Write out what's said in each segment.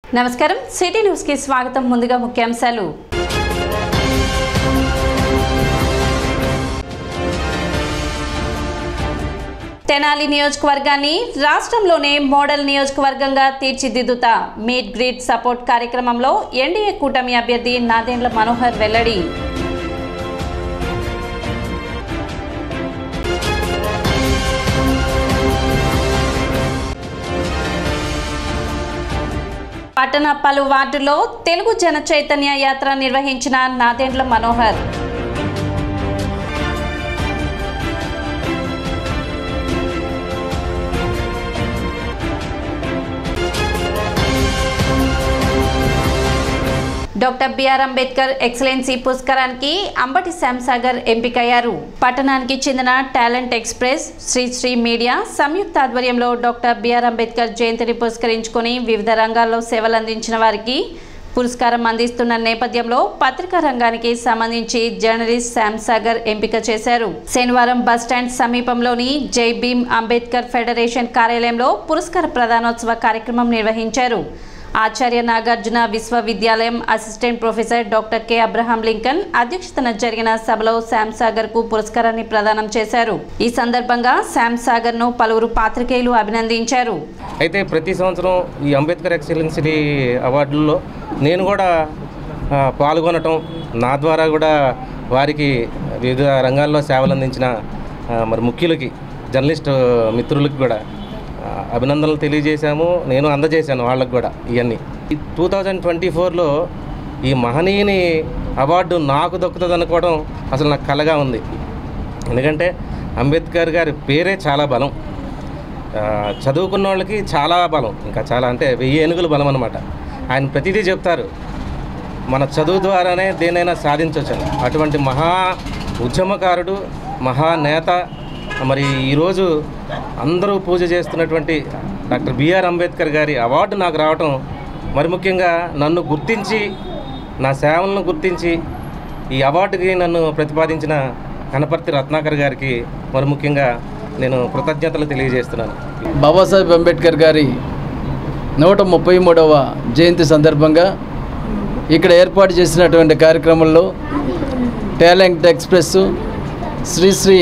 నమస్కారం city news కి స్వాగతం ముందుగా ముఖ్యాంశాలు తెనాలి నియోజకవర్గాన్ని రాష్ట్రంలోనే మోడల్ నియోజకవర్గంగా తీర్చిదిద్దుతా మీట్ గ్రీడ్ సపోర్ట్ కార్యక్రమంలో ఎన్డీఏ కూటమి అభ్యర్థి నాదెండ్ల మనోహర్ వెల్లడి పట్టణ పలు వార్డుల్లో తెలుగు జన చైతన్య యాత్ర నిర్వహించిన Nadendla Manohar doctor B R Ambedkar excellency పురస్కారానికి అంబటి శ్యాంసాగర్ ఎంపికయ్యారు పట్టణానికి చెందిన talent express Sri Sri media సంయుక్త ఆధ్వర్యంలో డాక్టర్ బిఆర్ అంబేద్కర్ జయంతిని పురస్కరించుకొని వివిధ రంగాల్లో సేవలు అందించిన వారికి పురస్కారం అందిస్తున్న నేపథ్యంలో పత్రికా రంగానికి సంబంధించి జర్నలిస్ట్ శ్యామ్ సాగర్ ఎంపిక చేశారు శనివారం బస్టాండ్ సమీపంలోని జై భీమ్ అంబేద్కర్ ఫెడరేషన్ కార్యాలయంలో పురస్కార ప్రదానోత్సవ కార్యక్రమం నిర్వహించారు ఆచార్య నాగార్జున విశ్వవిద్యాలయం assistant professor doctor K Abraham Lincoln అధ్యక్షతన జరిగిన సభలో శ్యామ్ సాగర్ కు పురస్కారాన్ని ప్రదానం చేశారు ఈ సందర్భంగా శ్యామ్ సాగర్ ను పలువురు పాత్రికేయులు అభినందించారు అయితే ప్రతి సంవత్సరం ఈ అంబేద్కర్ ఎక్సలెన్సీ అవార్డుల్లో నేను కూడా ఆ, పాల్గొనటం నా ద్వారా కూడా వారికి వివిధ రంగాల్లో సేవలు అందించిన ఆ, మరి ముఖ్యులకి జర్నలిస్ట్ మిత్రులకి కూడా ఆ, అభినందనలు తెలియజేశాము నేను అందజేశాను వాళ్ళకి కూడా ఇవన్నీ టూ థౌజండ్ ట్వంటీ ఫోర్లో ఈ మహనీయుని అవార్డు నాకు దక్కుతుంది అనుకోవడం అసలు నాకు కలగా ఉంది ఎందుకంటే అంబేద్కర్ గారి పేరే చాలా బలం ఆ, చదువుకున్న వాళ్ళకి చాలా బలం ఇంకా చాలా అంటే వెయ్యి ఏనుగులు బలం అనమాట ఆయన ప్రతిదీ చెప్తారు మన చదువు ద్వారానే దేనైనా సాధించవచ్చు అని అటువంటి మహా ఉద్యమకారుడు మహానేత మరి ఈరోజు అందరూ పూజ చేస్తున్నటువంటి డాక్టర్ బిఆర్ అంబేద్కర్ గారి అవార్డు నాకు రావటం మరి ముఖ్యంగా నన్ను గుర్తించి నా సేవలను గుర్తించి ఈ అవార్డుకి నన్ను ప్రతిపాదించిన కనపర్తి రత్నాకర్ గారికి మరి ముఖ్యంగా నేను కృతజ్ఞతలు తెలియజేస్తున్నాను బాబాసాహెబ్ అంబేద్కర్ గారి నూట ముప్పై మూడవ జయంతి సందర్భంగా ఇక్కడ ఏర్పాటు చేసినటువంటి కార్యక్రమంలో టాలెంట్ ఎక్స్ప్రెస్ శ్రీశ్రీ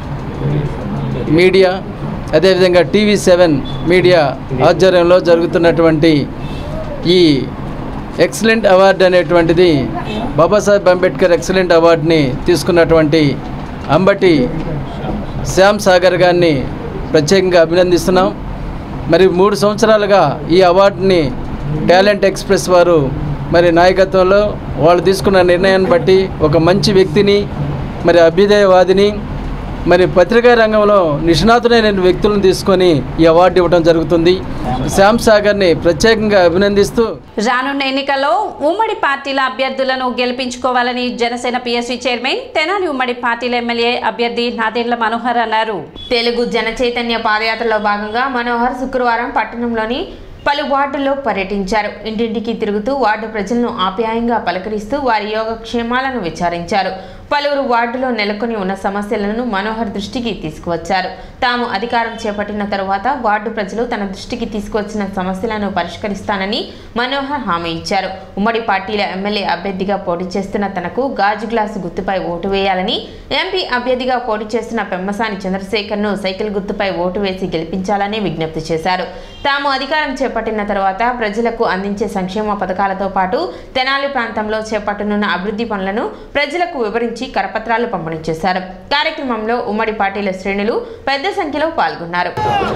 మీడియా అదేవిధంగా టీవీ సెవెన్ మీడియా ఆధ్వర్యంలో జరుగుతున్నటువంటి ఈ ఎక్సలెంట్ అవార్డు అనేటువంటిది బాబాసాహెబ్ అంబేద్కర్ ఎక్సలెంట్ అవార్డుని తీసుకున్నటువంటి అంబటి శ్యామ్ సాగర్ గారిని ప్రత్యేకంగా అభినందిస్తున్నాం మరి మూడు సంవత్సరాలుగా ఈ అవార్డుని టాలెంట్ ఎక్స్ప్రెస్ వారు మరి నాయకత్వంలో వాళ్ళు తీసుకున్న నిర్ణయాన్ని బట్టి ఒక మంచి వ్యక్తిని మరి అభ్యుదయవాదిని మరి పత్రికా రంగంలో నిష్ణాతులైన వ్యక్తులను తీసుకొని ఈ అవార్డు ఇవ్వడం జరుగుతుంది శ్యామ్ సాగర్ని ప్రత్యేకంగా అభినందిస్తూ రానున్న ఎన్నికల్లో ఉమ్మడి పార్టీల అభ్యర్థులను గెలిపించుకోవాలని జనసేన పిఎస్సీ చైర్మన్ తెనాలి ఉమ్మడి పార్టీల ఎమ్మెల్యే అభ్యర్థి నాదెండ్ల మనోహర్ అన్నారు తెలుగు జన చైతన్య పాదయాత్రలో భాగంగా మనోహర్ శుక్రవారం పట్టణంలోని పలు వార్డుల్లో పర్యటించారు ఇంటింటికి తిరుగుతూ వార్డు ప్రజలను ఆప్యాయంగా పలకరిస్తూ వారి యోగక్షేమాలను విచారించారు పలువురు వార్డులో నెలకొని ఉన్న సమస్యలను మనోహర్ దృష్టికి తీసుకువచ్చారు తాము అధికారం చేపట్టిన తరువాత వార్డు ప్రజలు తన దృష్టికి తీసుకువచ్చిన సమస్యలను పరిష్కరిస్తానని మనోహర్ హామీ ఇచ్చారు ఉమ్మడి పార్టీల ఎమ్మెల్యే అభ్యర్థిగా పోటీ చేస్తున్న తనకు గాజు గ్లాసు గుర్తుపై ఓటు వేయాలని ఎంపీ అభ్యర్థిగా పోటీ చేస్తున్న పెమ్మసాని చంద్రశేఖర్ను సైకిల్ గుర్తుపై ఓటు వేసి గెలిపించాలని విజ్ఞప్తి చేశారు తాము అధికారం చేపట్టిన తర్వాత ప్రజలకు అందించే సంక్షేమ పథకాలతో పాటు తెనాలి ప్రాంతంలో చేపట్టనున్న అభివృద్ధి పనులను ప్రజలకు వివరించి కరపత్రాలు పంపిణీ చేశారు కార్యక్రమంలో ఉమ్మడి పార్టీల శ్రేణులు పెద్ద సంఖ్యలో పాల్గొన్నారు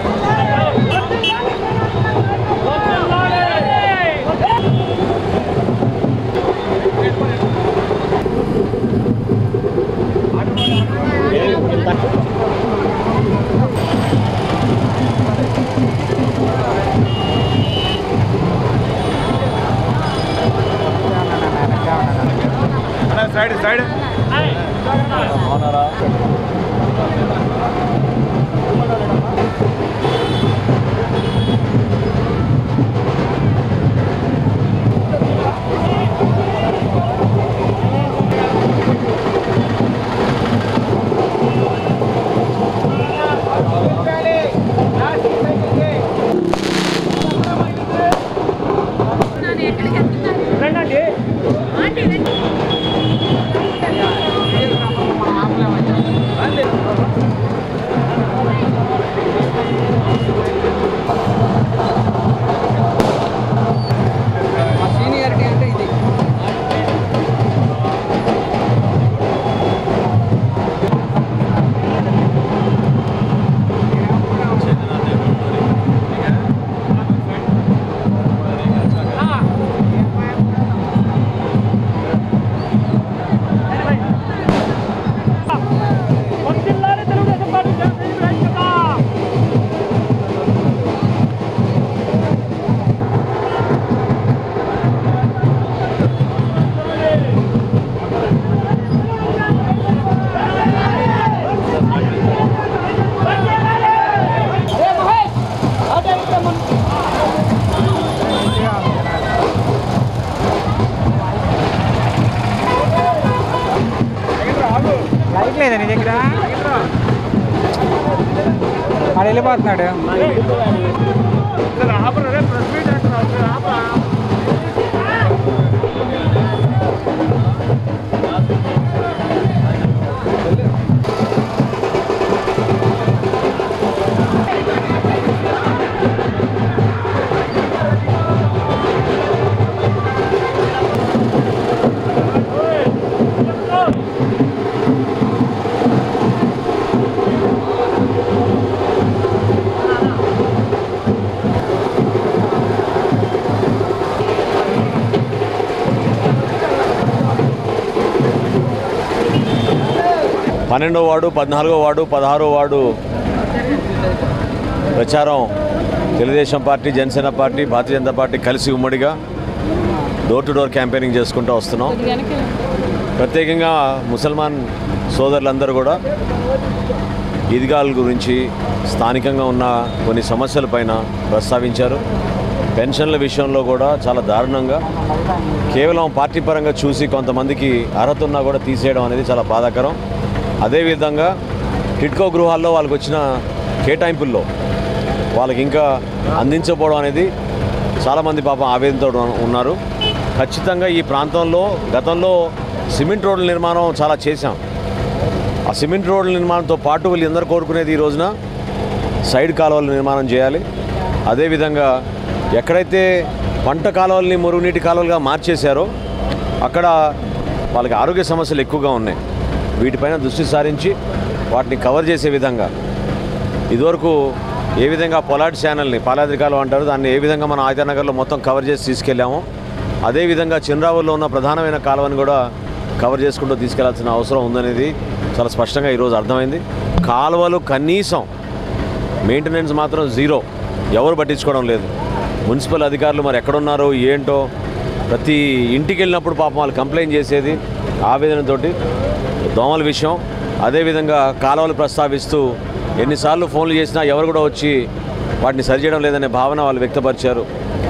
సైడ్ సైడ్ సీనియారిటీ అంటే ఇది లైట్ లేదా నీ దగ్గర వాడు వెళ్ళిపోతున్నాడు పన్నెండో వార్డు పద్నాలుగో వార్డు పదహారో వార్డు ప్రచారం Telugu Desam party Janasena party Bharatiya Janata party కలిసి ఉమ్మడిగా డోర్ టు డోర్ క్యాంపెయినింగ్ చేసుకుంటూ వస్తున్నాం ప్రత్యేకంగా ముసల్మాన్ సోదరులందరూ కూడా ఈద్గాల గురించి స్థానికంగా ఉన్న కొన్ని సమస్యలపైన ప్రస్తావించారు పెన్షన్ల విషయంలో కూడా చాలా దారుణంగా కేవలం పార్టీ పరంగా చూసి కొంతమందికి అర్హత ఉన్నా కూడా తీసేయడం అనేది చాలా బాధాకరం అదేవిధంగా టిట్కో గృహాల్లో వాళ్ళకి వచ్చిన కేటాయింపుల్లో వాళ్ళకి ఇంకా అందించకపోవడం అనేది చాలామంది పాపం ఆవేదనతో ఉన్నారు ఖచ్చితంగా ఈ ప్రాంతంలో గతంలో సిమెంట్ రోడ్ల నిర్మాణం చాలా చేశాం ఆ సిమెంట్ రోడ్ల నిర్మాణంతో పాటు వీళ్ళందరూ కోరుకునేది ఈ రోజున సైడ్ కాలువల నిర్మాణం చేయాలి అదేవిధంగా ఎక్కడైతే పంట కాలువల్ని మురుగునీటి కాలువలుగా మార్చేశారో అక్కడ వాళ్ళకి ఆరోగ్య సమస్యలు ఎక్కువగా ఉన్నాయి వీటిపైన దృష్టి సారించి వాటిని కవర్ చేసే విధంగా ఇదివరకు ఏ విధంగా పొలాట్ ఛానల్ని పాలాద్రి కాలువ అంటారు దాన్ని ఏ విధంగా మనం ఆదిత్యనగర్లో మొత్తం కవర్ చేసి తీసుకెళ్ళామో అదేవిధంగా చిన్రావుల్లో ఉన్న ప్రధానమైన కాలువని కూడా కవర్ చేసుకుంటూ తీసుకెళ్లాల్సిన అవసరం ఉందనేది చాలా స్పష్టంగా ఈరోజు అర్థమైంది కాలువలు కనీసం మెయింటెనెన్స్ మాత్రం జీరో ఎవరు పట్టించుకోవడం లేదు మున్సిపల్ అధికారులు మరి ఎక్కడున్నారో ఏంటో ప్రతి ఇంటికి వెళ్ళినప్పుడు పాపం వాళ్ళు కంప్లైంట్ చేసేది ఆవేదనతోటి దోమల విషయం అదేవిధంగా కాలువలు ప్రస్తావిస్తూ ఎన్నిసార్లు ఫోన్లు చేసినా ఎవరు కూడా వచ్చి వాటిని సరిచేయడం లేదనే భావన వాళ్ళు వ్యక్తపరిచారు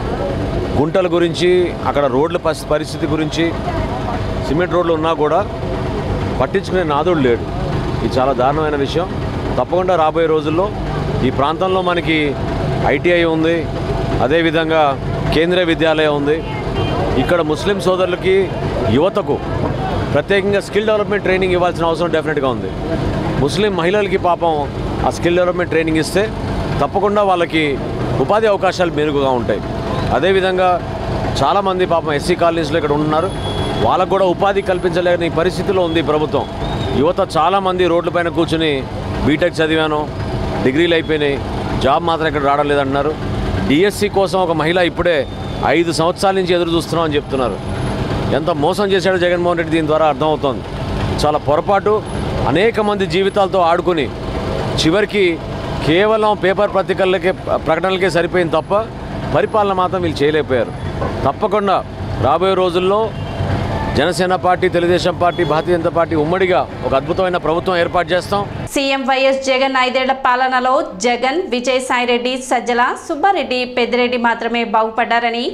గుంటల గురించి అక్కడ రోడ్ల పస్- పరిస్థితి గురించి సిమెంట్ రోడ్లు ఉన్నా కూడా పట్టించుకునే నాదుడు లేడు ఇది చాలా దారుణమైన విషయం తప్పకుండా రాబోయే రోజుల్లో ఈ ప్రాంతంలో మనకి ఐటీఐ ఉంది అదేవిధంగా కేంద్రీయ విద్యాలయం ఉంది ఇక్కడ ముస్లిం సోదరులకి యువతకు ప్రత్యేకంగా స్కిల్ డెవలప్మెంట్ ట్రైనింగ్ ఇవ్వాల్సిన అవసరం డెఫినెట్గా ఉంది ముస్లిం మహిళలకి పాపం ఆ స్కిల్ డెవలప్మెంట్ ట్రైనింగ్ ఇస్తే తప్పకుండా వాళ్ళకి ఉపాధి అవకాశాలు మెరుగుగా ఉంటాయి అదేవిధంగా చాలామంది పాపం ఎస్సీ కాలనీస్లో ఇక్కడ ఉన్నారు వాళ్ళకు కూడా ఉపాధి కల్పించలేని పరిస్థితిలో ఉంది ప్రభుత్వం యువత చాలామంది రోడ్లపైన కూర్చుని బీటెక్ చదివాను డిగ్రీలు అయిపోయినాయి జాబ్ మాత్రం ఇక్కడ రావడం లేదంటున్నారు డిఎస్సి కోసం ఒక మహిళ ఇప్పుడే ఐదు సంవత్సరాల నుంచి ఎదురు చూస్తున్నాం అని చెప్తున్నారు ఎంత మోసం చేశాడో జగన్మోహన్ రెడ్డి దీని ద్వారా అర్థమవుతోంది చాలా పొరపాటు అనేక మంది జీవితాలతో ఆడుకుని చివరికి కేవలం పేపర్ పత్రికలకే ప్రకటనలకే సరిపోయింది తప్ప పరిపాలన మాత్రం వీళ్ళు చేయలేకపోయారు తప్పకుండా రాబోయే రోజుల్లో Janasena party Telugu Desam party Bharatiya Janata party ఉమ్మడిగా ఒక అద్భుతమైన ప్రభుత్వం ఏర్పాటు చేస్తాం సీఎం వైఎస్ జగన్ ఐదేళ్ల పాలనలో జగన్ విజయసాయిరెడ్డి సజ్జల సుబ్బారెడ్డి పెద్దిరెడ్డి మాత్రమే బాగుపడ్డారని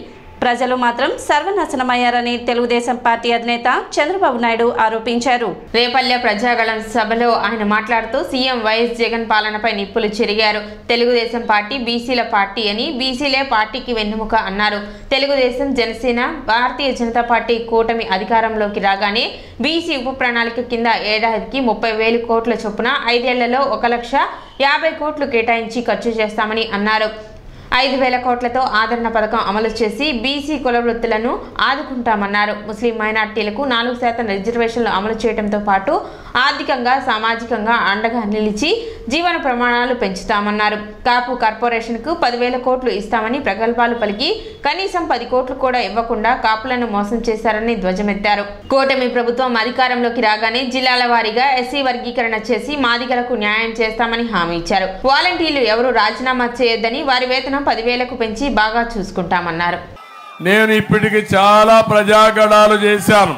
ప్రజలు మాత్రం సర్వనాశనమయ్యారని తెలుగుదేశం పార్టీ అధినేత చంద్రబాబు నాయుడు ఆరోపించారు రేపల్లె ప్రజాగళం సభలో ఆయన మాట్లాడుతూ సీఎం వైఎస్ జగన్ పాలనపై నిప్పులు చెరిగారు తెలుగుదేశం పార్టీ బీసీల పార్టీ అని బీసీలే పార్టీకి వెన్నెముక అన్నారు తెలుగుదేశం జనసేన భారతీయ జనతా పార్టీ కూటమి అధికారంలోకి రాగానే బీసీ ఉప ప్రణాళిక కింద ఏడాదికి ముప్పై వేలు కోట్ల చొప్పున ఐదేళ్లలో ఒక లక్ష యాభై కోట్లు కేటాయించి ఖర్చు చేస్తామని అన్నారు ఐదు వేల కోట్లతో ఆదరణ పథకం అమలు చేసి బీసీ కుల వృత్తులను ఆదుకుంటామన్నారు ముస్లిం మైనార్టీలకు నాలుగు శాతం రిజర్వేషన్లు అమలు చేయడంతో పాటు ఆర్థికంగా సామాజికంగా అండగా నిలిచి జీవన ప్రమాణాలు పెంచుతామన్నారు కాపు కార్పొరేషన్కు పదివేల కోట్లు ఇస్తామని ప్రగల్భాలు పలికి కనీసం పది కోట్లు కూడా ఇవ్వకుండా కాపులను మోసం చేశారని ధ్వజమెత్తారు కూటమి ప్రభుత్వం అధికారంలోకి రాగానే జిల్లాల వారీగా ఎస్సీ వర్గీకరణ చేసి మాదిగలకు న్యాయం చేస్తామని హామీ ఇచ్చారు వాలంటీర్లు ఎవరు రాజీనామా చేయొద్దని వారి వేతనం పదివేలకు పెంచి బాగా చూసుకుంటామన్నారు నేను ఇప్పటికి చాలా ప్రజాగడాలు చేశాను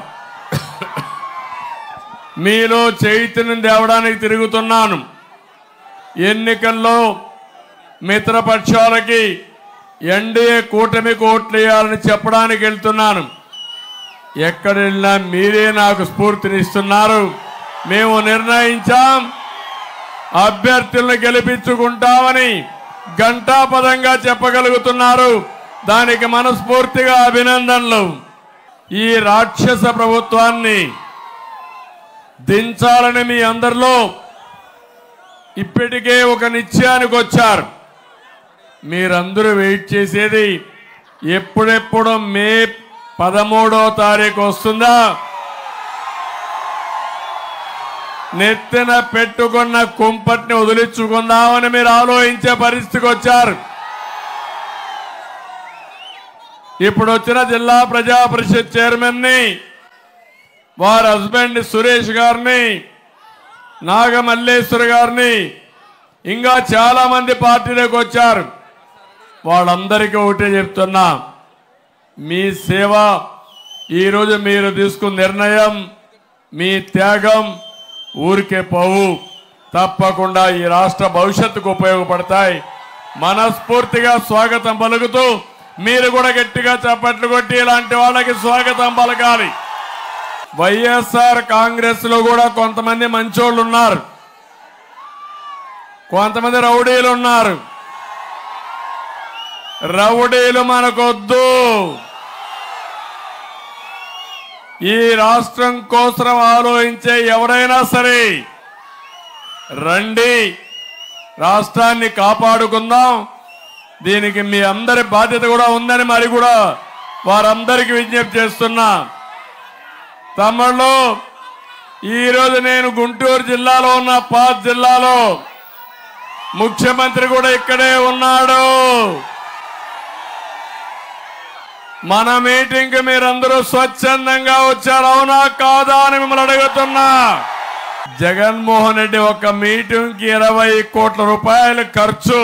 మీలో చైతన్యం తేవడానికి తిరుగుతున్నాను ఎన్నికల్లో మిత్రపక్షాలకి ఎన్డీఏ కూటమికి ఓట్లేయాలని చెప్పడానికి వెళ్తున్నాను ఎక్కడ వెళ్ళినా మీరే నాకు స్ఫూర్తినిస్తున్నారు మేము నిర్ణయించాం అభ్యర్థులను గెలిపించుకుంటామని ఘంటాపదంగా చెప్పగలుగుతున్నారు దానికి మనస్ఫూర్తిగా అభినందనలు ఈ రాక్షస ప్రభుత్వాన్ని దించాలని మీ అందరిలో ఇప్పటికే ఒక నిశ్చయానికి వచ్చారు మీరందరూ వెయిట్ చేసేది ఎప్పుడెప్పుడు మే పదమూడో తారీఖు వస్తుందా నెత్తిన పెట్టుకున్న కుంపటిని వదిలించుకుందామని మీరు ఆలోచించే పరిస్థితికి వచ్చారు ఇప్పుడు వచ్చిన జిల్లా ప్రజా పరిషత్ చైర్మన్ ని వారి హస్బెండ్ సురేష్ గారిని నాగమల్లేశ్వర్ గారిని ఇంకా చాలా మంది పార్టీలోకి వచ్చారు వాళ్ళందరికీ ఒకటే చెప్తున్నా మీ సేవ ఈరోజు మీరు తీసుకున్న నిర్ణయం మీ త్యాగం ఊరికే పోవు తప్పకుండా ఈ రాష్ట్ర భవిష్యత్తుకు ఉపయోగపడతాయి మనస్ఫూర్తిగా స్వాగతం పలుకుతూ మీరు కూడా గట్టిగా చప్పట్లు కొట్టి ఇలాంటి వాళ్ళకి స్వాగతం పలకాలి వైఎస్ఆర్ కాంగ్రెస్ లో కూడా కొంతమంది మంచోళ్ళు ఉన్నారు కొంతమంది రౌడీలు ఉన్నారు రౌడీలు మనకొద్దు ఈ రాష్ట్రం కోసం ఆలోచించే ఎవరైనా సరే రండి రాష్ట్రాన్ని కాపాడుకుందాం దీనికి మీ అందరి బాధ్యత కూడా ఉందని మరి కూడా వారందరికీ విజ్ఞప్తి చేస్తున్నా తమ్ముళ్ళు ఈరోజు నేను గుంటూరు జిల్లాలో ఉన్న పాత్ జిల్లాలో ముఖ్యమంత్రి కూడా ఇక్కడే ఉన్నాడు మన మీటింగ్ కి మీరందరూ స్వచ్ఛందంగా వచ్చారు అవునా కాదా అని మిమ్మల్ని అడుగుతున్నా జగన్మోహన్ రెడ్డి ఒక మీటింగ్ కి ఇరవై కోట్ల రూపాయలు ఖర్చు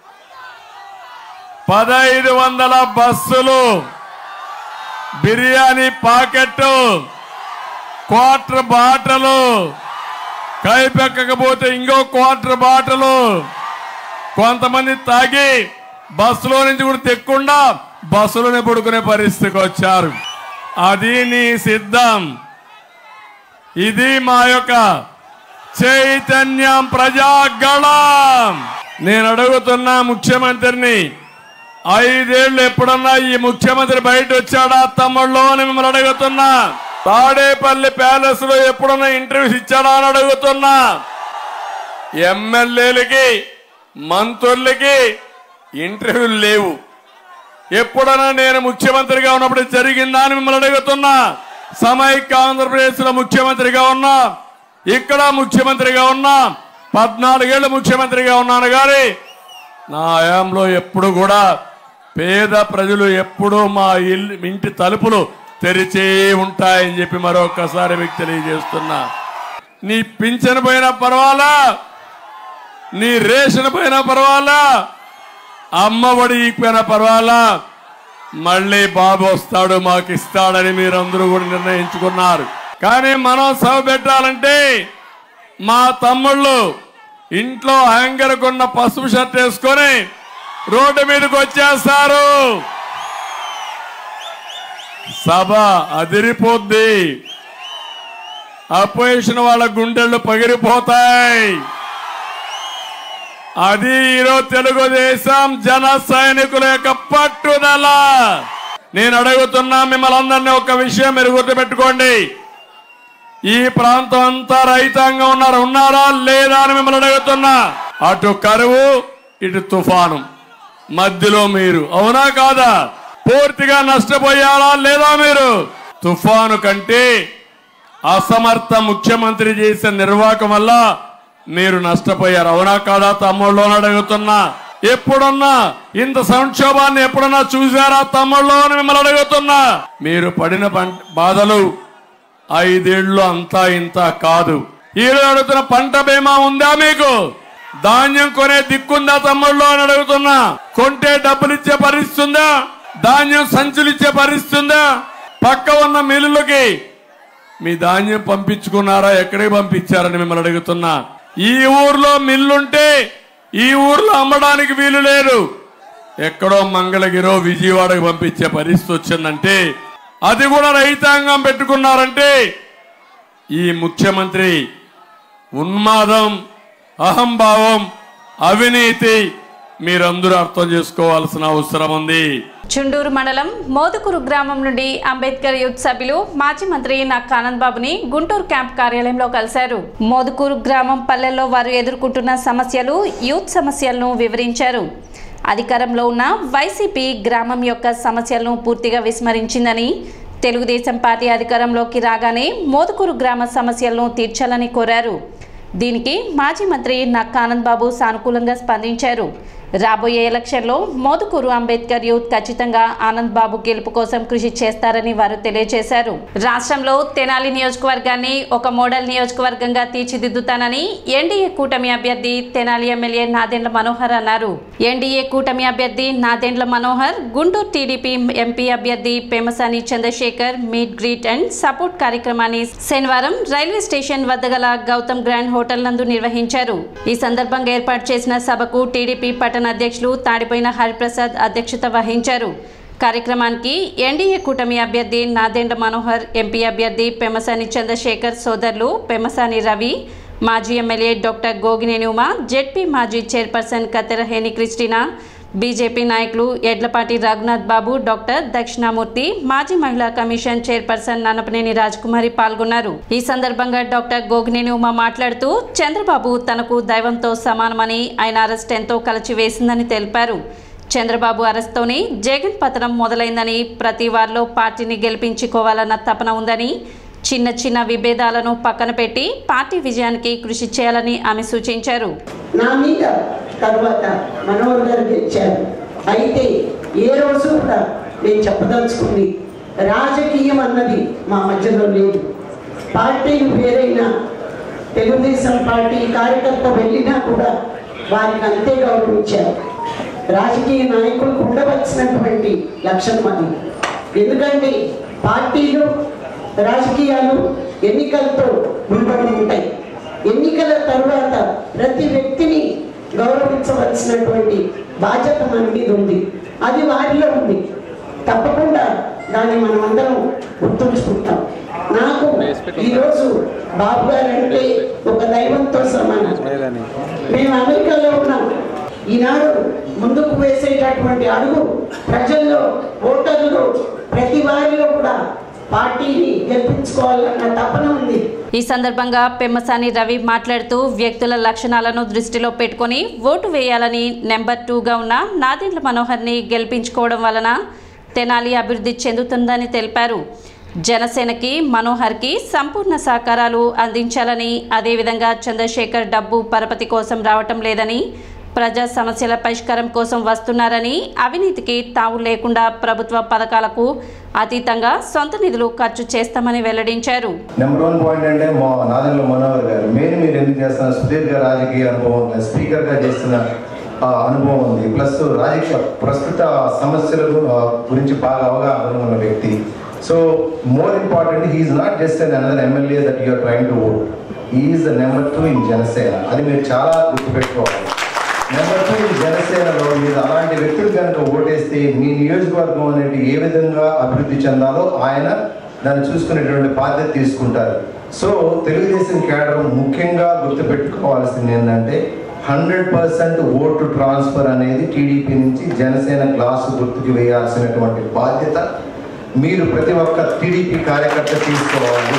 పదహైదు వందల బస్సులు బిర్యానీ పాకెట్ క్వార్టర్ బాటలు కైపెక్కకపోతే ఇంకో క్వార్టర్ బాటలు కొంతమంది తాగి బస్సులో నుంచి కూడా తెక్కుండా బస్సులోనే పడుకునే పరిస్థితికి వచ్చారు అది నీ సిద్ధం ఇది మా యొక్క చైతన్యం ప్రజాగళం నేను అడుగుతున్నా ముఖ్యమంత్రిని ఐదేళ్లు ఎప్పుడన్నా ఈ ముఖ్యమంత్రి బయట వచ్చాడా తమ్ముళ్ళు అని మిమ్మల్ని అడుగుతున్నా తాడేపల్లి ప్యాలెస్ లో ఎప్పుడన్నా ఇంటర్వ్యూస్ ఇచ్చాడా అని అడుగుతున్నా ఎమ్మెల్యేలకి మంత్రులకి ఇంటర్వ్యూలు లేవు ఎప్పుడైనా నేను ముఖ్యమంత్రిగా ఉన్నప్పుడు జరిగిందా అని మిమ్మల్ని అడుగుతున్నా సమైక్య ఆంధ్రప్రదేశ్ లో ముఖ్యమంత్రిగా ఉన్నా ఇక్కడ ముఖ్యమంత్రిగా ఉన్నా పద్నాలుగేళ్లు ముఖ్యమంత్రిగా ఉన్నాను కానీ నా హయాంలో ఎప్పుడు కూడా పేద ప్రజలు ఎప్పుడూ మా ఇల్లు ఇంటి తలుపులు తెరిచే ఉంటాయని చెప్పి మరొకసారి మీకు తెలియజేస్తున్నా నీ పింఛన్ పోయినా పర్వాలా నీ రేషన్ పోయినా పర్వాలా అమ్మ ఒడి పోయినా పర్వాలా మళ్ళీ బాబు వస్తాడు మాకు ఇస్తాడని మీరందరూ కూడా నిర్ణయించుకున్నారు కానీ మనం సభ పెట్టాలంటే మా తమ్ముళ్ళు ఇంట్లో హ్యాంగర్ కొన్న పసుపు షర్ట్ వేసుకొని రోడ్డు మీదకి వచ్చేస్తారు సభ అదిరిపోద్ది అపోజిషన్ వాళ్ళ గుండెళ్ళు పగిలిపోతాయి అది ఈరోజు తెలుగుదేశం జన సైనికుల యొక్క పట్టుదల నేను అడుగుతున్నా మిమ్మల్ని అందరినీ ఒక విషయం మీరు గుర్తుపెట్టుకోండి ఈ ప్రాంతం అంతా రైతాంగం ఉన్నారు ఉన్నారా లేదా అని మిమ్మల్ని అడుగుతున్నా అటు కరువు ఇటు తుఫాను మధ్యలో మీరు అవునా కాదా పూర్తిగా నష్టపోయారా లేదా మీరు తుఫాను కంటే అసమర్థ ముఖ్యమంత్రి చేసిన నిర్వాహకం వల్ల మీరు నష్టపోయారు అవునా కాదా తమ్ముళ్ళు అని అడుగుతున్నా ఎప్పుడన్నా ఇంత సంక్షోభాన్ని ఎప్పుడన్నా చూసారా తమ్ముళ్ళు అని మిమ్మల్ని అడుగుతున్నా మీరు పడిన పం- బాధలు ఐదేళ్లు అంతా ఇంత కాదు ఈరోజు అడుగుతున్న పంట బీమా ఉందా మీకు ధాన్యం కొనే దిక్కుందా తమ్ముళ్ళు అని అడుగుతున్నా కొంటే డబ్బులు ఇచ్చే పరిస్థితి ఉందా ధాన్యం సంచులు ఇచ్చే పరిస్థితి ఉందా పక్క ఉన్న మిల్లులకి మీ ధాన్యం పంపించుకున్నారా ఎక్కడికి పంపించారని మిమ్మల్ని అడుగుతున్నా ఈ ఊర్లో మిల్లుంటే ఈ ఊర్లో అమ్మడానికి వీలు లేదు ఎక్కడో మంగళగిరో విజయవాడకు పంపించే పరిస్థితి వచ్చిందంటే అది కూడా రైతాంగం పెట్టుకున్నారంటే ఈ ముఖ్యమంత్రి ఉన్మాదం అహంభావం అవినీతి మీరందరూ అర్థం చేసుకోవాల్సిన అవసరం ఉంది చుండూరు మండలం మోదుకూరు గ్రామం నుండి అంబేద్కర్ యూత్ సభ్యులు మాజీ మంత్రి నక్క ఆనంద్ బాబుని గుంటూరు క్యాంప్ కార్యాలయంలో కలిశారు మోదుకూరు గ్రామం పల్లెల్లో వారు ఎదుర్కొంటున్న సమస్యలు యూత్ సమస్యలను వివరించారు అధికారంలో ఉన్న వైసీపీ గ్రామం యొక్క సమస్యలను పూర్తిగా విస్మరించిందని తెలుగుదేశం పార్టీ అధికారంలోకి రాగానే మోదుకూరు గ్రామ సమస్యలను తీర్చాలని కోరారు దీనికి మాజీ మంత్రి నక్క ఆనంద్ బాబు సానుకూలంగా స్పందించారు రాబోయే ఎలక్షన్లో మోదుకూరు అంబేద్కర్ యూత్ ఖచ్చితంగా ఆనంద్ బాబు గెలుపు కోసం కృషి చేస్తారని వారు తెలియజేశారు రాష్ట్రంలో తెనాలి నియోజకవర్గాన్ని ఒక మోడల్ నియోజకవర్గంగా తీర్చిదిద్దుతానని ఎన్డీఏ కూటమి అభ్యర్థి తెనాలి ఎమ్మెల్యే నాదెండ్ల మనోహర్ అన్నారు ఎన్డీఏ కూటమి అభ్యర్థి నాదెండ్ల మనోహర్ గుంటూరు టీడీపీ ఎంపీ అభ్యర్థి Pemmasani Chandrasekhar meet greet and support కార్యక్రమాన్ని శనివారం రైల్వే స్టేషన్ వద్ద గల గౌతమ్ గ్రాండ్ హోటల్ నందు నిర్వహించారు ఈ సందర్భంగా ఏర్పాటు చేసిన సభకు టీడీపీ పట్టణ అధ్యక్షులు తాడిపోయిన హరిప్రసాద్ అధ్యక్షత వహించారు కార్యక్రమానికి ఎన్డీఏ కూటమి అభ్యర్థి నాదెండ్ల మనోహర్ ఎంపీ అభ్యర్థి పెమసాని చంద్రశేఖర్ సోదరులు పెమసాని రవి మాజీ MLA doctor Gogineni Uma ZP మాజీ చైర్పర్సన్ కత్తెరహేని క్రిస్టినా బీజేపీ నాయకులు ఎడ్లపాటి రఘునాథ్ బాబు డాక్టర్ దక్షిణామూర్తి మాజీ మహిళా కమిషన్ చైర్పర్సన్ నన్నపనేని రాజకుమారి పాల్గొన్నారు ఈ సందర్భంగా డాక్టర్ గోగినేని ఉమా మాట్లాడుతూ చంద్రబాబు తనకు దైవంతో సమానమని ఆయన అరెస్ట్ ఎంతో కలచివేసిందని తెలిపారు చంద్రబాబు అరెస్ట్తోనే జగన్ పతనం మొదలైందని ప్రతి వారిలో పార్టీని గెలిపించుకోవాలన్న తపన ఉందని చిన్న చిన్న విభేదాలను పక్కన పెట్టి పార్టీ విజయానికి కృషి చేయాలని ఆమె సూచించారు నా మీద తర్వాత మనోహర్ గారు గెలిచారు అయితే ఏ రోజు కూడా నేను చెప్పదలుచుకుంది రాజకీయం అన్నది మా మధ్యలో లేదు పార్టీలు వేరైనా తెలుగుదేశం పార్టీ కార్యకర్త వెళ్ళినా కూడా వారికి అంతే గౌరవించారు రాజకీయ నాయకులకు ఉండవలసినటువంటి లక్షణం అది ఎందుకంటే పార్టీలు రాజకీయాలు ఎన్నికలతో ముడిపడి ఉంటాయి ఎన్నికల తరువాత ప్రతి వ్యక్తిని గౌరవించవలసినటువంటి బాధ్యత మన మీద ఉంది అది వారిలో ఉంది తప్పకుండా దాన్ని మనం అందరం గుర్తుంచుకుంటాం నాకు ఈరోజు బాబు గారు అంటే ఒక దైవంతో సమానం మేము అమెరికాలో ఉన్నాం ఈనాడు ముందుకు వేసేటటువంటి అడుగు ప్రజల్లో ఓటర్లు ప్రతి వారిలో కూడా పార్టీని గెలిపించుకోవాలన్న తపన ఉంది ఈ సందర్భంగా పెమ్మసాని రవి మాట్లాడుతూ వ్యక్తుల లక్షణాలను దృష్టిలో పెట్టుకొని ఓటు వేయాలని నెంబర్ టూగా ఉన్న నాదెండ్ల మనోహర్ని గెలిపించుకోవడం వలన తెనాలి అభివృద్ధి చెందుతుందని తెలిపారు జనసేనకి మనోహర్కి సంపూర్ణ సహకారాలు అందించాలని అదేవిధంగా చంద్రశేఖర్ డబ్బు పరపతి కోసం రావటం లేదని ప్రజా సమస్యల పరిష్కారం కోసం వస్తున్నారని అవినీతికి తావు లేకుండా ప్రభుత్వ పథకాలకు అతీతంగా సొంత నిధులు ఖర్చు చేస్తామని వెల్లడించారు నెంబర్ వన్ పాయింట్ అంటే మా నాదెండ్ల మనోహర్ గారు మెయిన్ మీరు ఎందుకు చేస్తున్నారు సుదీర్ఘ రాజకీయ అనుభవం ఉంది స్పీకర్గా చేస్తున్న ఆ, అనుభవం ఉంది ప్లస్ రాజకీయ ప్రస్తుత సమస్యల గు- ఆ, గురించి బాగా అవగాహన ఉన్న వ్యక్తి so more important he's not just an another MLA that you're trying to vote is the number two in Janasena అది మీరు చాలా గుర్తుపెట్టుకోవాలి నెంబర్ టూ ఇన్ జనసేనలో మీరు అలాంటి వ్యక్తులు కనుక ఓటేస్తే మీ నియోజకవర్గం అనేది ఏ విధంగా అభివృద్ధి చెందాలో ఆయన దాన్ని చూసుకునేటువంటి బాధ్యత తీసుకుంటారు సో తెలుగుదేశం కేడర్ ముఖ్యంగా గుర్తుపెట్టుకోవాల్సింది ఏంటంటే హండ్రెడ్ పర్సెంట్ ఓటు ట్రాన్స్ఫర్ అనేది టీడీపీ నుంచి జనసేన గ్లాసు గుర్తుకు వేయాల్సినటువంటి బాధ్యత మీరు ప్రతి ఒక్క టీడీపీ కార్యకర్త తీసుకోవాలి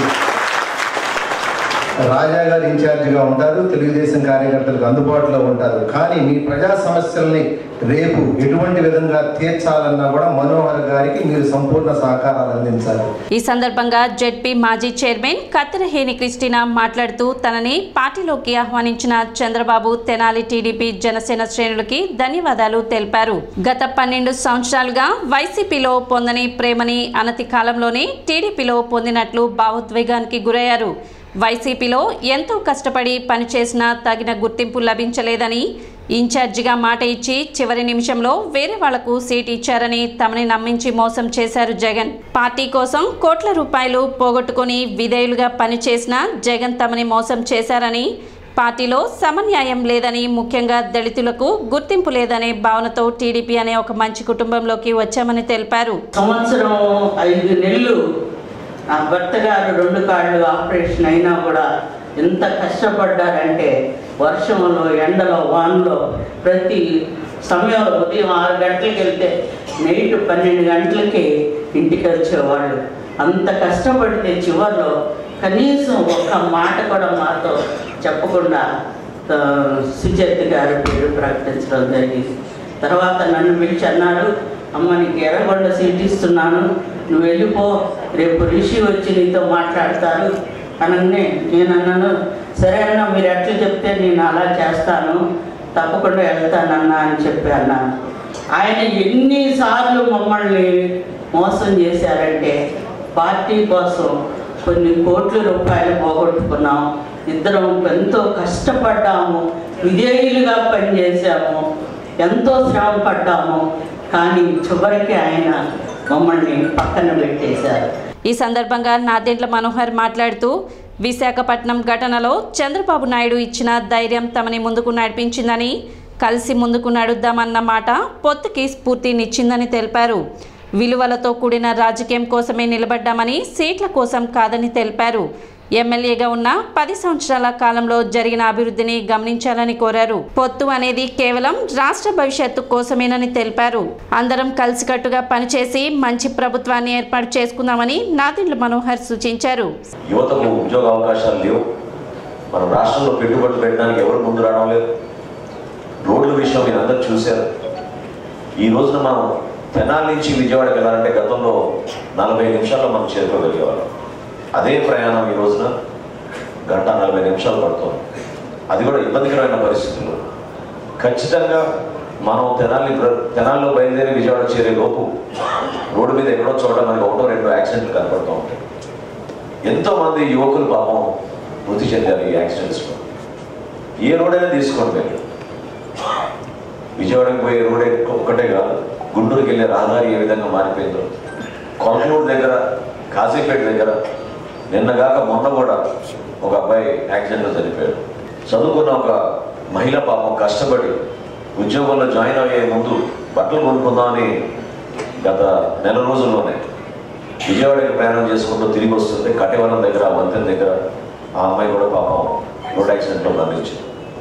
రాజా గారు ఇన్ఛార్జిగా ఉంటారు తెలుగుదేశం కార్యకర్తలకు అందుబాటులో ఉంటారు కానీ మీ ప్రజా సమస్యల్ని రేపు ఎటువంటి విధంగా తీర్చాలన్నా కూడా మనోహర్ గారికి మీరు సంపూర్ణ సహకారాలు అందించాలి ఈ సందర్భంగా జెడ్పీ మాజీ చైర్మన్ కత్తిరహేని క్రిస్టినా మాట్లాడుతూ తనని పార్టీలోకి ఆహ్వానించిన చంద్రబాబు తెనాలి టీడీపీ జనసేన శ్రేణులకి ధన్యవాదాలు తెలిపారు గత పన్నెండు సంవత్సరాలుగా వైసీపీలో పొందని ప్రేమని అనతి కాలంలోనే టీడీపీలో పొందినట్లు భావోద్వేగానికి గురయ్యారు వైసీపీలో ఎంతో కష్టపడి పనిచేసినా తగిన గుర్తింపు లభించలేదని ఇన్ఛార్జిగా మాట ఇచ్చి చివరి నిమిషంలో వేరే వాళ్లకు సీట్ ఇచ్చారని తమని నమ్మించి మోసం చేశారు జగన్ పార్టీ కోసం కోట్ల రూపాయలు పోగొట్టుకుని విధేయులుగా పనిచేసిన జగన్ తమని మోసం చేశారని పార్టీలో సమన్యాయం లేదని ముఖ్యంగా దళితులకు గుర్తింపు లేదనే భావనతో టీడీపీ అనే ఒక మంచి కుటుంబంలోకి వచ్చామని తెలిపారు సంవత్సరం ఐదు నెలలు నా భర్త గారు రెండు కాళ్ళు ఆపరేషన్ అయినా కూడా ఎంత కష్టపడ్డారంటే వర్షంలో ఎండలో వానలో ప్రతి సమయంలో ఉదయం ఆరు గంటలకు వెళ్తే నైట్ పన్నెండు గంటలకి ఇంటికి వచ్చేవాళ్ళు అంత కష్టపడితే చివరిలో కనీసం ఒక్క మాట కూడా మాతో చెప్పకుండా ఆ, సుజాత గారు పేరు ప్రకటించడం జరిగింది తర్వాత నన్ను పిలిచి అన్నాడు అమ్మ నీకు ఎర్రగొండ సీట్ ఇస్తున్నాను నువ్వు వెళ్ళిపో రేపు రిషి వచ్చి నీతో మాట్లాడతారు అనగానే నేను అన్నాను సరే అన్న మీరు ఎట్లా చెప్తే నేను అలా చేస్తాను తప్పకుండా వెళ్తానన్నా అని చెప్పి అన్నాను ఆయన ఎన్నిసార్లు మమ్మల్ని మోసం చేశారంటే పార్టీ కోసం కొన్ని కోట్ల రూపాయలు పోగొట్టుకున్నాం ఇద్దరం ఎంతో కష్టపడ్డాము విధేయులుగా పనిచేసాము ఎంతో శ్రమ పడ్డాము కానీ చివరికి ఆయన మమ్మల్ని పక్కన పెట్టేశారు ఈ సందర్భంగా నాదెండ్ల మనోహర్ మాట్లాడుతూ విశాఖపట్నం ఘటనలో చంద్రబాబు నాయుడు ఇచ్చిన ధైర్యం తమని ముందుకు నడిపించిందని కలిసి ముందుకు నడుద్దామన్న మాట పొత్తుకి స్ఫూర్తినిచ్చిందని తెలిపారు విలువలతో కూడిన రాజకీయం కోసమే నిలబడ్డామని సీట్ల కోసం కాదని తెలిపారు ఎమ్మెల్యేగా ఉన్న పది సంవత్సరాల కాలంలో జరిగిన అభివృద్ధిని గమనించాలని కోరారు పొత్తు అనేది కేవలం రాష్ట్ర భవిష్యత్తు కోసమేనని తెలిపారు అందరం కలిసికట్టుగా పనిచేసి మంచి ప్రభుత్వాన్ని ఏర్పాటు చేసుకుందామని నాదిండ్ల మనోహర్ సూచించారు యువతకు ఉద్యోగ అవకాశాలు లేవు మనం రాష్ట్రంలో పెట్టుబడులు పెట్టడానికి ఎవరు ముందు రావడం లేదు రోడ్ల విషయం మీరు అందరూ చూశారు ఈ రోజున మనం తెనాలి నుంచి విజయవాడకి వెళ్ళాలంటే గతంలో నలభై నిమిషాల్లో మనం చేరుకోగలిగేవాళ్ళం అదే ప్రయాణం ఈ రోజున గంట నలభై నిమిషాలు పడుతుంది అది కూడా ఇబ్బందికరమైన పరిస్థితుల్లో ఖచ్చితంగా మనం తెనాలి తెనాల్లో బయలుదేరి విజయవాడ చేరే లోపు రోడ్డు మీద ఎక్కడో చోట మనకి ఒకటో రెండు యాక్సిడెంట్లు కనపడుతూ ఉంటాయి ఎంతో మంది యువకులు పాపం మృతి చెందారు ఈ యాక్సిడెంట్స్లో ఏ రోడ్ అయినా తీసుకోండి మీరు విజయవాడకి పోయే రోడ్ ఒక్కటే కాదు గుంటూరుకి వెళ్ళే రహదారి ఏ విధంగా మారిపోయిందో కొలనూరు దగ్గర కాజీపేట దగ్గర నిన్నగాక మొన్న కూడా ఒక అబ్బాయి యాక్సిడెంట్లో చనిపోయాడు చదువుకున్న ఒక మహిళ పాపం కష్టపడి ఉద్యోగంలో జాయిన్ అయ్యే ముందు బట్టలు కొనుక్కుందామని గత నెల రోజుల్లోనే విజయవాడకి ప్రయాణం చేసుకుంటూ తిరిగి వస్తుంటే కటేవరం దగ్గర వంతెన దగ్గర ఆ అమ్మాయి కూడా పాపం రోడ్ యాక్సిడెంట్లో మరణించింది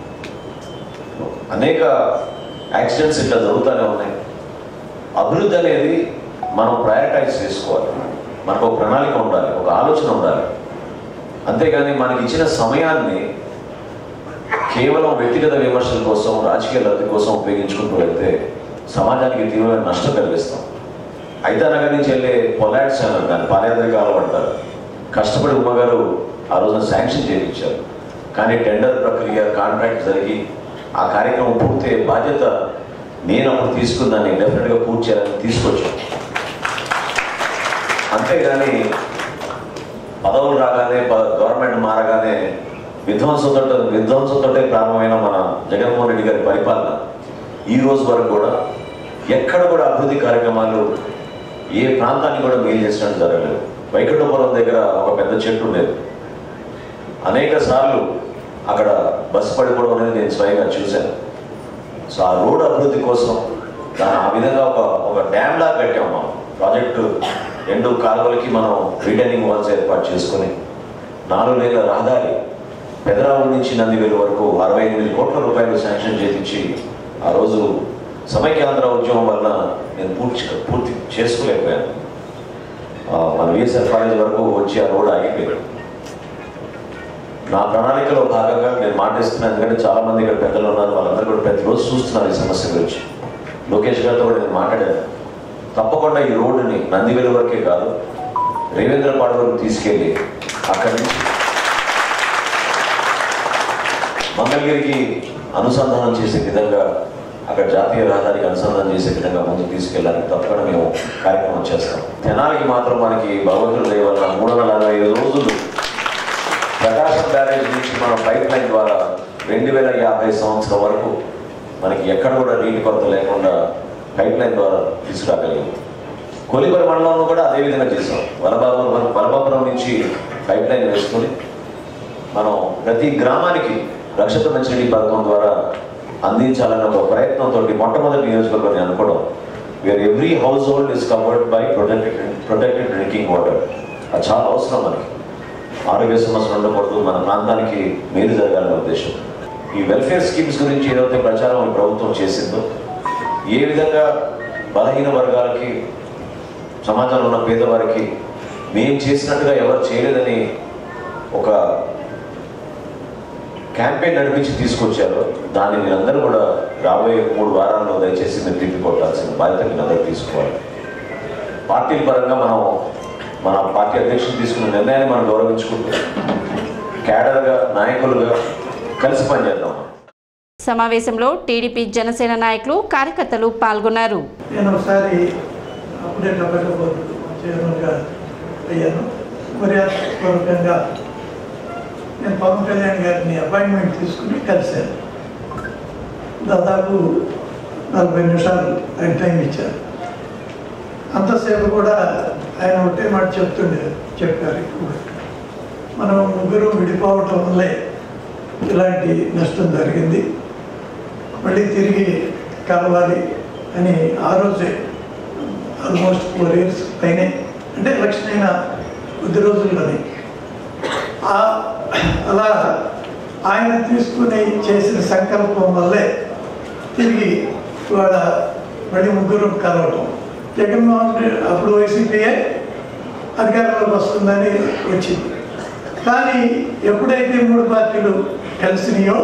అనేక యాక్సిడెంట్స్ ఇట్లా జరుగుతూనే ఉన్నాయి అభివృద్ధి అనేది మనం ప్రయారిటైజ్ చేసుకోవాలి మనకు ఒక ప్రణాళిక ఉండాలి ఒక ఆలోచన ఉండాలి అంతేగాని మనకి ఇచ్చిన సమయాన్ని కేవలం వ్యక్తిగత విమర్శల కోసం రాజకీయ లబ్ధి కోసం ఉపయోగించుకుంటూ వెళ్తే సమాజానికి తీవ్రమైన నష్టం కలిగిస్తాం అయితే నగర్ నుంచి వెళ్ళే పొలాట్స్ అన్నారు దాన్ని పాదయాత్ర కాలం అంటారు కష్టపడి ఉమ్మగారు ఆ రోజున శాంక్షన్ చేయించారు కానీ టెండర్ ప్రక్రియ కాంట్రాక్ట్ జరిగి ఆ కార్యక్రమం పూర్తయ్యే బాధ్యత నేను అప్పుడు తీసుకున్నాను డెఫినెట్గా పూర్తి చేయాలని తీసుకొచ్చాను అంతేగాని పదవులు రాగానే ప- గవర్నమెంట్ మారగానే విధ్వంసంతో విధ్వంసంతో ప్రారంభమైన మన జగన్మోహన్ రెడ్డి గారి పరిపాలన ఈ రోజు వరకు కూడా ఎక్కడ కూడా అభివృద్ధి కార్యక్రమాలు ఏ ప్రాంతాన్ని కూడా మేలు చేసినట్టు జరగలేదు వైకుంఠపురం దగ్గర ఒక పెద్ద చెట్టు ఉండేది అనేక సార్లు అక్కడ బస్సు పడిపోవడం అనేది నేను స్వయంగా చూశాను సో ఆ రోడ్ అభివృద్ధి కోసం దాని ఆ విధంగా ఒక ఒక డ్యామ్ లాగా కట్టాం మనం ప్రాజెక్టు రెండు కాలువలకి మనం రిటైనింగ్ వాల్స్ ఏర్పాటు చేసుకుని నాలుగు లేన్ల రహదారి పెదరావుల నుంచి నందివేలు వరకు అరవై ఎనిమిది కోట్ల రూపాయలు శాంక్షన్ చేయించి ఆ రోజు సమైక్యాంధ్ర ఉద్యమం వలన నేను పూర్తి పూర్తి చేసుకోలేకపోయాను ఆ, మన విఎస్ఆర్ కాలేజ్ వరకు వచ్చి ఆ రోడ్ ఆగిపోయాడు నా ప్రణాళికలో భాగంగా నేను మాటిస్తున్నాను ఎందుకంటే చాలా మంది ఇక్కడ పెద్దలు ఉన్నారు వాళ్ళందరూ కూడా ప్రతిరోజు చూస్తున్నారు ఈ సమస్య గురించి లోకేష్ గారితో కూడా నేను మాట్లాడాను తప్పకుండా ఈ రోడ్డుని నందివేలు వరకే కాదు రేవేంద్రపాడు వరకు తీసుకెళ్ళి అక్కడి నుంచి మంగళగిరికి అనుసంధానం చేసే విధంగా అక్కడ జాతీయ రహదారికి అనుసంధానం చేసే విధంగా ముందుకు తీసుకెళ్ళడానికి తప్పకుండా మేము కార్యక్రమం చేస్తాం తెనాలికి మాత్రం మనకి భగవంతుడు దయ వల్ల మూడు వందల అరవై ఐదు రోజులు ప్రకాశం బ్యారేజ్ నుంచి మనం పైప్ లైన్ ద్వారా రెండు వేల యాభై సంవత్సరం వరకు మనకి ఎక్కడ కూడా నీటి కొరత లేకుండా పైప్ లైన్ ద్వారా తీసుకురాగలిగాం కొలిపరి మండలంలో కూడా అదే విధంగా చేసాం వలబాబు వలబాపురం నుంచి పైప్ లైన్ వేసుకొని మనం ప్రతి గ్రామానికి రక్షిత మంచినీటి పథకం ద్వారా అందించాలనే ఒక ప్రయత్నంతో మొట్టమొదటి నియోజకవర్గాన్ని అనుకోవడం where every household is covered by protected protected drinking water అది చాలా అవసరం మనకి ఆరోగ్య సమస్యలు ఉండకూడదు మన ప్రాంతానికి మేలు జరగాలనే ఉద్దేశం ఈ వెల్ఫేర్ స్కీమ్స్ గురించి ఏదైతే ప్రచారం ఈ ప్రభుత్వం చేసిందో ఏ విధంగా బలహీన వర్గాలకి సమాజంలో ఉన్న పేదవారికి మేము చేసినట్టుగా ఎవరు చేయలేదని ఒక క్యాంపెయిన్ నడిపించి తీసుకొచ్చారు దాన్ని మీరందరూ కూడా రాబోయే మూడు వారాల్లో దయచేసి మీరు తిప్పి కొట్టాల్సిన బాధ్యత మీరందరూ తీసుకోవాలి పార్టీల పరంగా మనం మన పార్టీ అధ్యక్షులు తీసుకున్న నిర్ణయాన్ని మనం గౌరవించుకుంటూ క్యాడర్గా నాయకులుగా కలిసి పనిచేద్దాం సమావేశంలో టీడీపీ జనసేన నాయకులు కార్యకర్తలు పాల్గొన్నారు నేను ఒకసారి అప్పుడే డబ్బు చైర్మన్గా అయ్యాను మర్యాదపూర్వకంగా నేను పవన్ కళ్యాణ్ గారిని అపాయింట్మెంట్ తీసుకుని కలిశాను దాదాపు నలభై నిమిషాలు ఆయన టైం ఇచ్చారు అంతసేపు కూడా ఆయన ఒకటే మాట చెప్తుండే చెప్పారు ఎక్కువ మనం ముగ్గురు విడిపోవటం వల్లే ఇలాంటి నష్టం జరిగింది మళ్ళీ తిరిగి కలవాలి అని ఆ రోజే ఆల్మోస్ట్ ఫోర్ ఇయర్స్ పైనే అంటే ఎలక్షన్ అయిన కొద్ది రోజుల్లోనే ఆ- అలా ఆయన తీసుకుని చేసిన సంకల్పం వల్లే తిరిగి ఇవాళ మళ్ళీ ముగ్గురు కలవటం జగన్మోహన్ రెడ్డి అప్పుడు వైసీపీయే అధికారంలోకి వస్తుందని వచ్చింది కానీ ఎప్పుడైతే మూడు పార్టీలు కలిసినాయో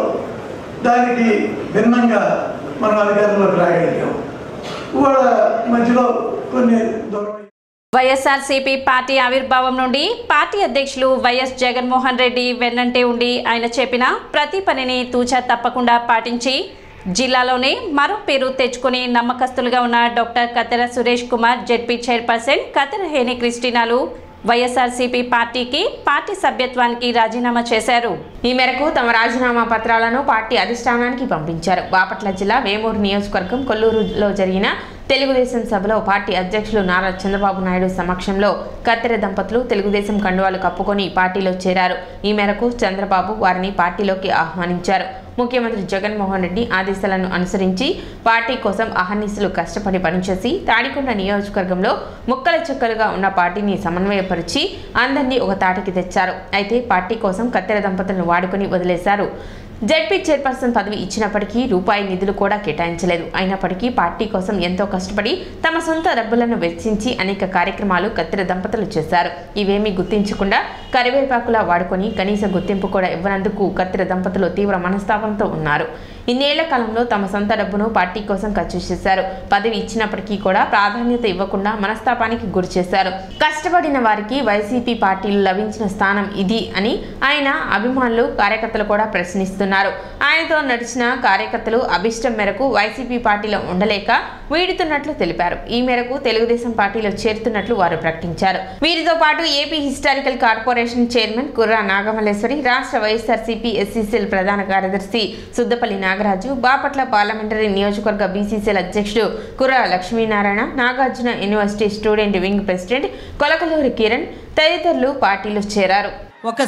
దానికి భిన్నంగా మనం అధికారంలోకి రాగలిగాం ఇవాళ మధ్యలో కొన్ని దూరం వైఎస్ఆర్సీపీ పార్టీ ఆవిర్భావం నుండి పార్టీ అధ్యక్షులు వైఎస్ జగన్మోహన్ రెడ్డి వెన్నంటే ఉండి ఆయన చెప్పిన ప్రతి పనిని తూచా తప్పకుండా పాటించి జిల్లాలోనే మరో పేరు తెచ్చుకుని నమ్మకస్తులుగా ఉన్న డాక్టర్ కత్తెర సురేష్ కుమార్ జెడ్పీ చైర్పర్సన్ కత్తెర హేని క్రిస్టినాలు వైఎస్ఆర్సీపీ పార్టీకి పార్టీ సభ్యత్వానికి రాజీనామా చేశారు ఈ మేరకు తమ రాజీనామా పత్రాలను పార్టీ అధిష్టానానికి పంపించారు బాపట్ల జిల్లా వేమూరు నియోజకవర్గం కొల్లూరులో జరిగిన తెలుగుదేశం సభలో పార్టీ అధ్యక్షులు నారా చంద్రబాబు నాయుడు సమక్షంలో కత్తెర దంపతులు తెలుగుదేశం కండువాలు కప్పుకొని పార్టీలో చేరారు ఈ మేరకు చంద్రబాబు వారిని పార్టీలోకి ఆహ్వానించారు ముఖ్యమంత్రి జగన్మోహన్ రెడ్డి ఆదేశాలను అనుసరించి పార్టీ కోసం అహర్నిశలు కష్టపడి పనిచేసి తాడికొండ నియోజకవర్గంలో ముక్కల చుక్కలుగా ఉన్న పార్టీని సమన్వయపరిచి అందరినీ ఒక తాటికి తెచ్చారు అయితే పార్టీ కోసం కత్తెర దంపతులను వాడుకొని వదిలేశారు జడ్పీ చైర్పర్సన్ పదవి ఇచ్చినప్పటికీ రూపాయి నిధులు కూడా కేటాయించలేదు అయినప్పటికీ పార్టీ కోసం ఎంతో కష్టపడి తమ సొంత డబ్బులను వెచ్చించి అనేక కార్యక్రమాలు కత్తెర దంపతులు చేశారు ఇవేమీ గుర్తించకుండా కరివేపాకులా వాడుకొని కనీస గుర్తింపు కూడా ఇవ్వనందుకు కత్తెర దంపతులు తీవ్ర మనస్తాపంతో ఉన్నారు ఇన్నేళ్ల కాలంలో తమ సొంత డబ్బును పార్టీ కోసం ఖర్చు చేశారు పదవి ఇచ్చినప్పటికీ కూడా ప్రాధాన్యత ఇవ్వకుండా మనస్తాపానికి గురి చేశారు కష్టపడిన వారికి వైసీపీ పార్టీలు లభించిన స్థానం ఇది అని ఆయన అభిమానులు కార్యకర్తలు కూడా ప్రశ్నిస్తున్నారు ఆయనతో నడిచిన కార్యకర్తలు అభిష్టం మేరకు వైసీపీ పార్టీలో ఉండలేక వీడుతున్నట్లు తెలిపారు ఈ మేరకు తెలుగుదేశం పార్టీలో చేరుతున్నట్లు వారు ప్రకటించారు వీరితో పాటు AP historical corporation chairman Kurra Nagamalleswari రాష్ట్ర వైఎస్ఆర్సీపీ ఎస్సీసీఎల్ ప్రధాన కార్యదర్శి సుద్దపల్లి నాగరాజు బాపట్ల పార్లమెంటరీ నియోజకవర్గ బీసీసీఎల్ అధ్యక్షుడు Kurra Lakshminarayana Nagarjuna university student wing president Kolakaluri Kiran తదితరులు పార్టీలో చేరారు ఒక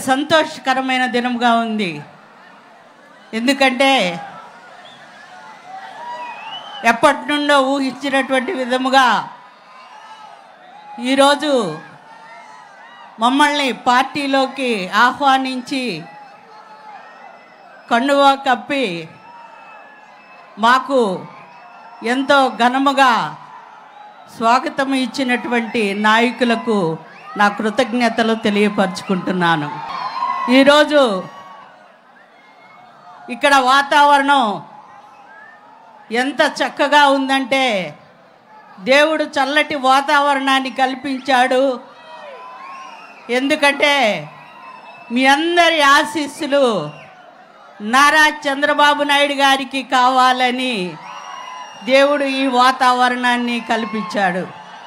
సంతోషకరమైన దినంగా ఉంది ఎందుకంటే ఎప్పటి నుండో ఊహించినటువంటి విధముగా ఈరోజు మమ్మల్ని పార్టీలోకి ఆహ్వానించి కండువా కప్పి మాకు ఎంతో ఘనముగా స్వాగతం ఇచ్చినటువంటి నాయకులకు నా కృతజ్ఞతలు తెలియపరుచుకుంటున్నాను ఈరోజు ఇక్కడ వాతావరణం ఎంత చక్కగా ఉందంటే దేవుడు చల్లటి వాతావరణాన్ని కల్పించాడు ఎందుకంటే మీ అందరి ఆశీస్సులు నారా చంద్రబాబు నాయుడు గారికి కావాలని దేవుడు ఈ వాతావరణాన్ని కల్పించాడు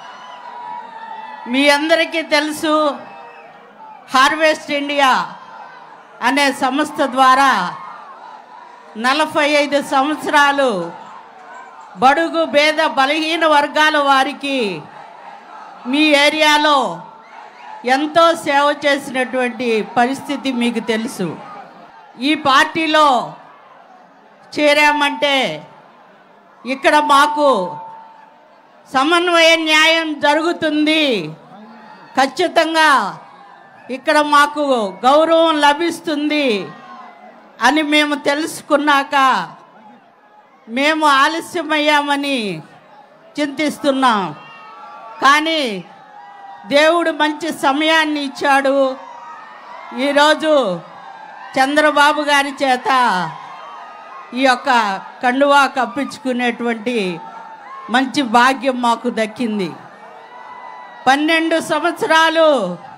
మీ అందరికీ తెలుసు హార్వెస్ట్ ఇండియా అనే సంస్థ ద్వారా నలభై ఐదు సంవత్సరాలు బడుగు భేద బలహీన వర్గాల వారికి మీ ఏరియాలో ఎంతో సేవ చేసినటువంటి పరిస్థితి మీకు తెలుసు ఈ పార్టీలో చేరామంటే ఇక్కడ మాకు సమన్వయ న్యాయం జరుగుతుంది ఖచ్చితంగా ఇక్కడ మాకు గౌరవం లభిస్తుంది అని మేము తెలుసుకున్నాక మేము ఆలస్యమయ్యామని చింతిస్తున్నాం కానీ దేవుడు మంచి సమయాన్ని ఇచ్చాడు ఈరోజు చంద్రబాబు గారి చేత ఈ యొక్క కండువా కప్పించుకునేటువంటి మంచి భాగ్యం మాకు దక్కింది పన్నెండు సంవత్సరాలు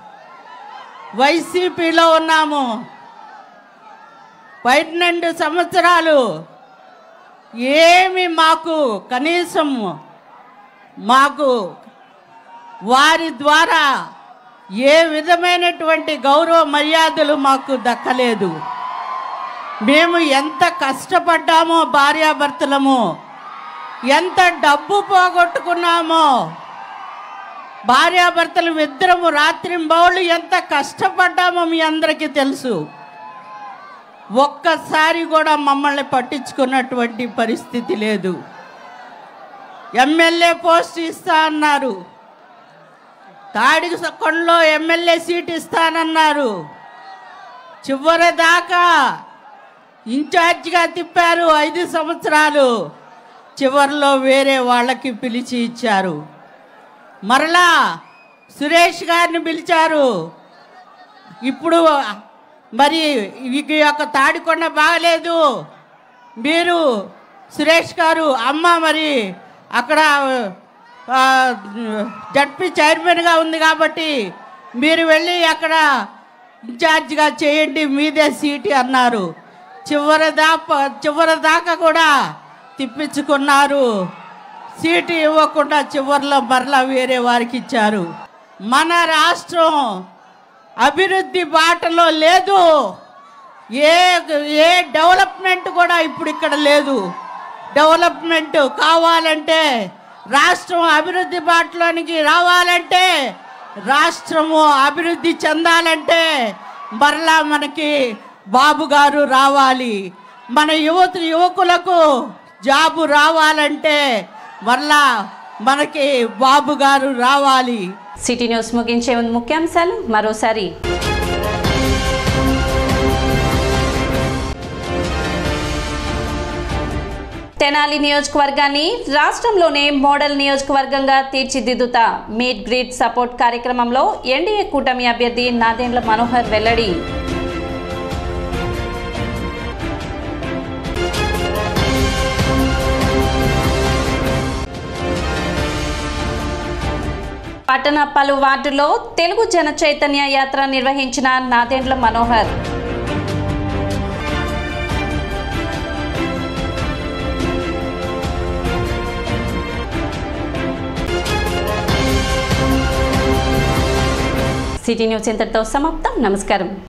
వైసీపీలో ఉన్నాము పన్నెండు సంవత్సరాలు ఏమి మాకు కనీసం మాకు వారి ద్వారా ఏ విధమైనటువంటి గౌరవ మర్యాదలు మాకు దక్కలేదు మేము ఎంత కష్టపడ్డామో భార్యాభర్తలము ఎంత డబ్బు పోగొట్టుకున్నామో భార్యాభర్తలు ఇద్దరము రాత్రింబౌళ్ళు ఎంత కష్టపడ్డామో మీ అందరికీ తెలుసు ఒక్కసారి కూడా మమ్మల్ని పట్టించుకున్నటువంటి పరిస్థితి లేదు ఎమ్మెల్యే పోస్ట్ ఇస్తా అన్నారు తాడికి కొండలో ఎమ్మెల్యే సీట్ ఇస్తానన్నారు చివరి దాకా ఇన్ఛార్జిగా తిప్పారు ఐదు సంవత్సరాలు చివరిలో వేరే వాళ్ళకి పిలిచి ఇచ్చారు మరలా సురేష్ గారిని పిలిచారు ఇప్పుడు మరి ఈ యొక్క తాడికొండ బాగలేదు మీరు సురేష్ గారు అమ్మ మరి అక్కడ ఆ, జడ్పీ చైర్మన్గా ఉంది కాబట్టి మీరు వెళ్ళి అక్కడ ఇన్ఛార్జిగా చేయండి మీదే సీటు అన్నారు చివరి దాకా చివరి దాకా కూడా తిప్పించుకున్నారు సీటు ఇవ్వకుండా చివరిలో మరలా వేరే వారికి ఇచ్చారు మన రాష్ట్రం అభివృద్ధి బాటలో లేదు ఏ ఏ డెవలప్మెంట్ కూడా ఇప్పుడు ఇక్కడ లేదు డెవలప్మెంట్ కావాలంటే రాష్ట్రం అభివృద్ధి బాటలోనికి రావాలంటే రాష్ట్రము అభివృద్ధి చెందాలంటే మరలా మనకి బాబు గారు రావాలి మన యువత యువకులకు జాబు రావాలంటే మరలా మనకి బాబు గారు రావాలి సిటీ న్యూస్ ముగించే ముందు ముఖ్యాంశాలు మరోసారి తెనాలి నియోజకవర్గాన్ని రాష్ట్రంలోనే మోడల్ నియోజకవర్గంగా తీర్చిదిద్దుతా మీట్ గ్రిడ్ సపోర్ట్ కార్యక్రమంలో ఎన్డీఏ కూటమి అభ్యర్థి నాదెండ్ల మనోహర్ వెల్లడి పట్టణ పలు వార్డులో తెలుగు జన చైతన్య యాత్ర నిర్వహించిన నాదెండ్ల మనోహర్ సిటీ న్యూస్ ఇంతటితో సమాప్తం నమస్కారం